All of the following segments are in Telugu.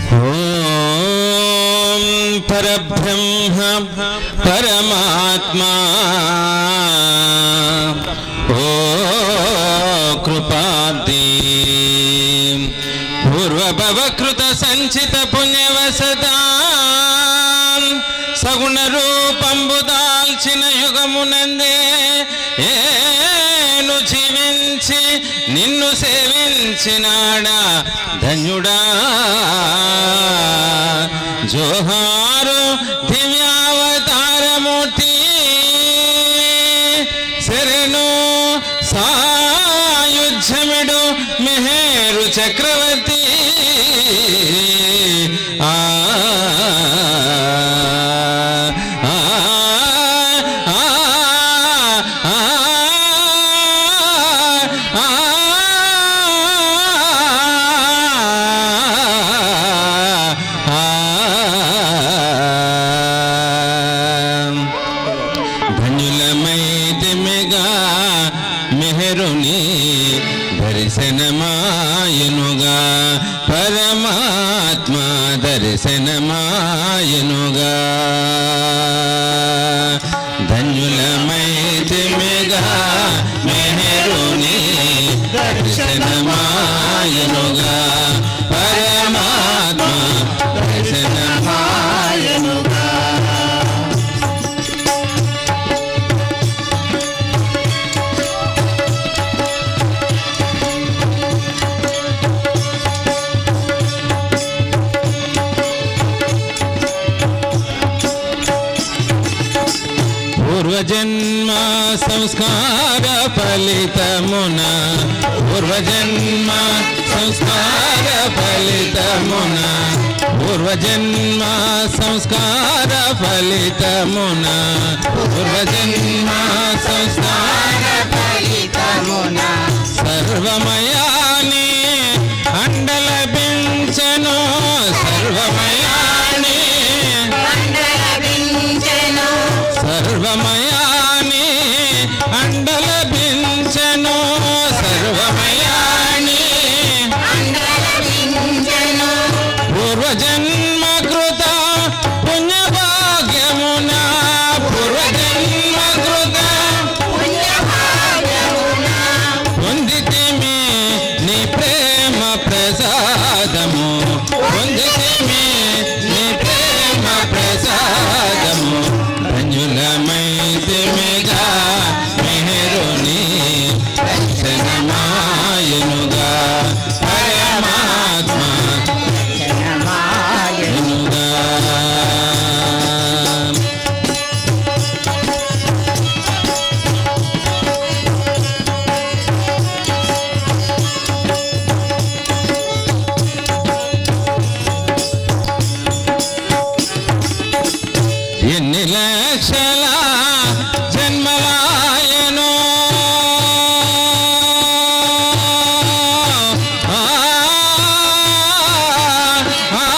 ఓం పరబ్రహ్మ పరమాత్మా ఓ కృపాబ్ది పూర్వభవకృత సంచిత పుణ్యవసదా సగుణ రూపంబు దాల్చిన యుగమునందే ఏను జీవించి నిన్ను సేవించినాడా ధన్యుడా జోహారు దివ్యావతారమూర్తి శరణు సాయుధ్యమిడు మెహేరు చక్రవర్తి ఆ ఆ, ఆ, ఆ, ఆ, ధన్యులమైతిమిగా మెహరుని దర్శనమాయనుగా పరమాత్మ దర్శనమాయనుగా ధన్యులమైతిమిగా మెహరుని దర్శనమాయనుగా పరమాత్మ దర్శనమాయనుగా పూర్వజన్మ సంస్కార ఫలితమున పూర్వజన్మ సంస్కార ఫలితమున పూర్వజన్మ సంస్కార ఫలితమున పూర్వజన్మ సంస్కార సర్వమయాని అండలభించను సర్వమయాని సర్వమయాని అండలభించను సర్వమయాని పూర్వజన్మ కృత పుణ్యభాగ్యమున పూర్వజన్మ కృత పొందితిమి నీ ప్రేమ ప్రసాదము పొందితిమి నీ ప్రేమ ప్రసాదము ధన్యులమైతిమిగా మెహరుని దర్శనమాయనుగా పరమాత్మ ఎనుగా ఎన్ని లక్షల జన్మలాయనో ఆ, ఆ,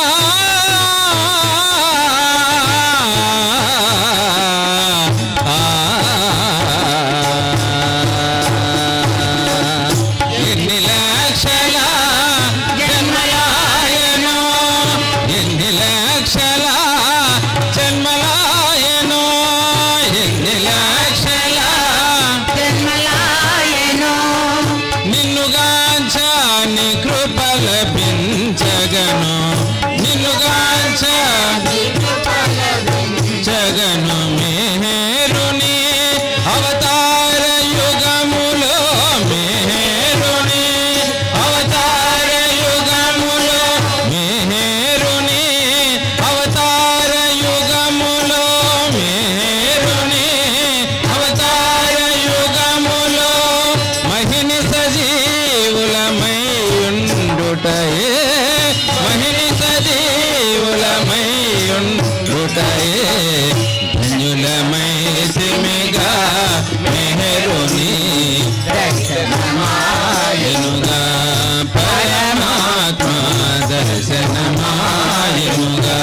ఎన్ని లక్షల జన్మలాయనో ఎన్ని లక్షల జన్మలాయనో ఎన్ని లక్షల నిన్నుగాంచాని కృప లభించగను నిన్నుగాంచ జగను మేరుని అవతార యుగములో మేరుని అవతార యుగములో మేరుని అవతార యుగములో మేరుని అవతార యుగములో మహిని సజీవులమై ఉండుటయే మహిని సజీవులమై ఉండుటయే ధన్యులమై సిమిగా మెహరుని దర్శనమాయనుగా పరమాత్మ దర్శనమాయనుగా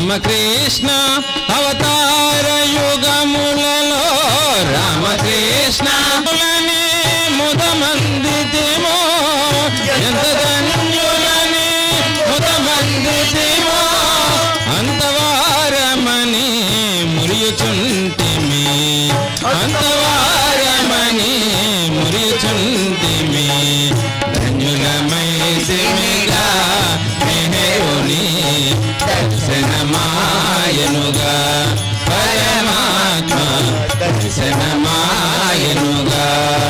రామకృష్ణ అవతార యుగములలో రామకృష్ణ ముదమందితేమో ఎంత ధన్యులని ముదమందితేమో అంతవారమని మురియుచుంటిమి అంతవారమని మురియుచుంటిమి ధన్యులమైతిమిగా మెహరుని దర్శనమాయనుగా పరమాత్మ దర్శనమాయనుగా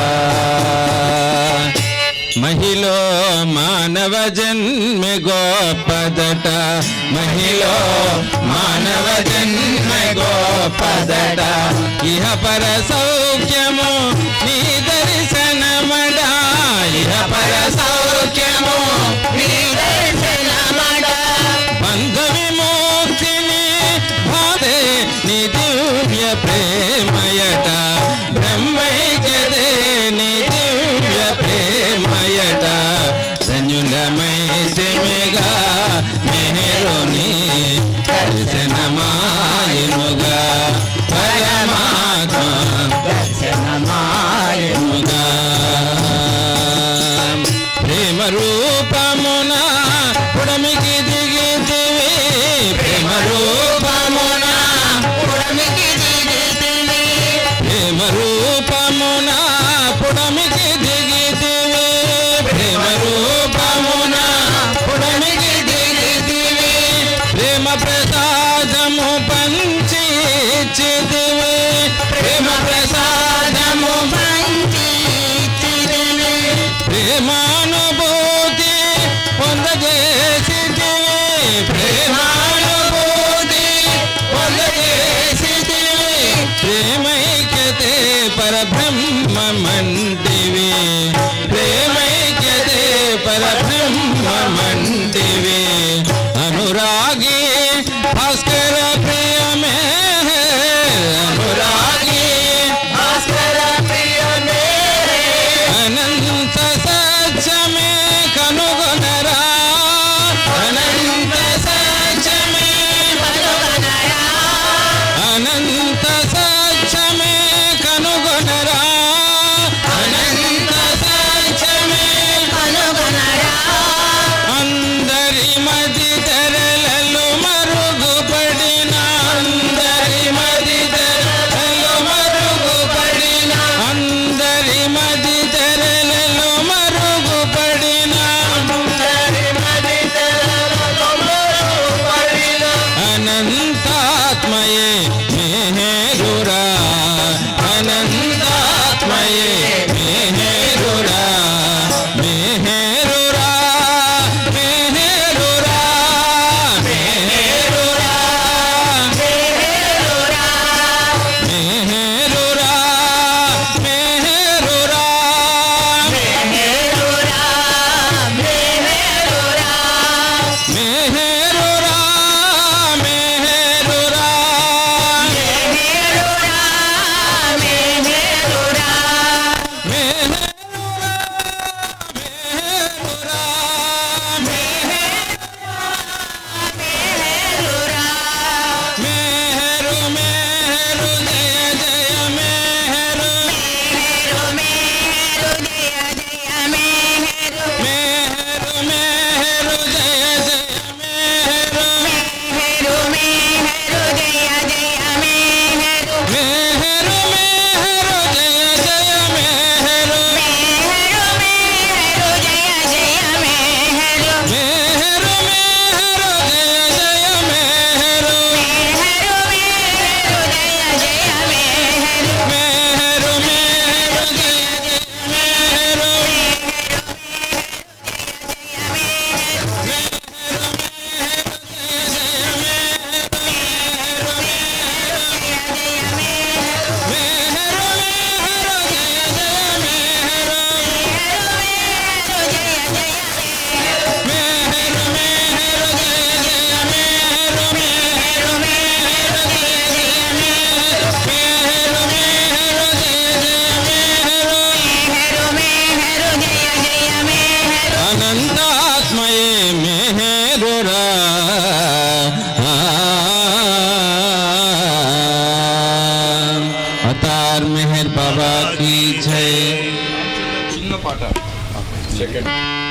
మహిళ మానవ జన్మె గోపదట మహిళ మానవ జన్మె గోపదట ఇహ పర సౌఖ్యము నీ దర్శనమడా ఇహ పర సౌఖ్యము నీ దర్శనమడా బంధ విముక్తిని భావే నీ దివ్య ప్రేమయట బ్రహ్మైక్యదే నీ దివ్య ప్రేమయట ధన్యులమైతిమిగా మెహరుని దర్శనమాయనుగా పరమాత్మ దర్శనమాయనుగా ప్రేమ రూపమున పుడమికి దిగితివి ప్రేమ రూపమున పుడమికి దిగితివి ప్రేమ రూపమున పుడమికి దిగితివి ప్రేమ రూపమున పుడమికి దిగితివి ప్రేమ ప్రసాదము పంచి ఇచ్చితివి ప్రేమ ప్రసాదము పంచి ఇచ్చితివి ప్రేమానుభూతి పొందజేసితివి ప్రేమానుభూతి పొందజేసితివి ప్రేమైక్యతే పరబ్రహ్మమంటివి ప్రేమైక్యతే పరబ్రహ్మమంటివి అనురాగి భాస్కర ప్రియమే అనురాగి భాస్కర ప్రియమే అనంత సత్యమే కనుగొనరా అనంత సత్యమే కనుగొనరా అనంత సత్యమే కనుగొనరా అనంత సత్యమే కనుగొనరా అతార్ మెహర్ బాబా కీ జై చిన్న పాట సెకండ్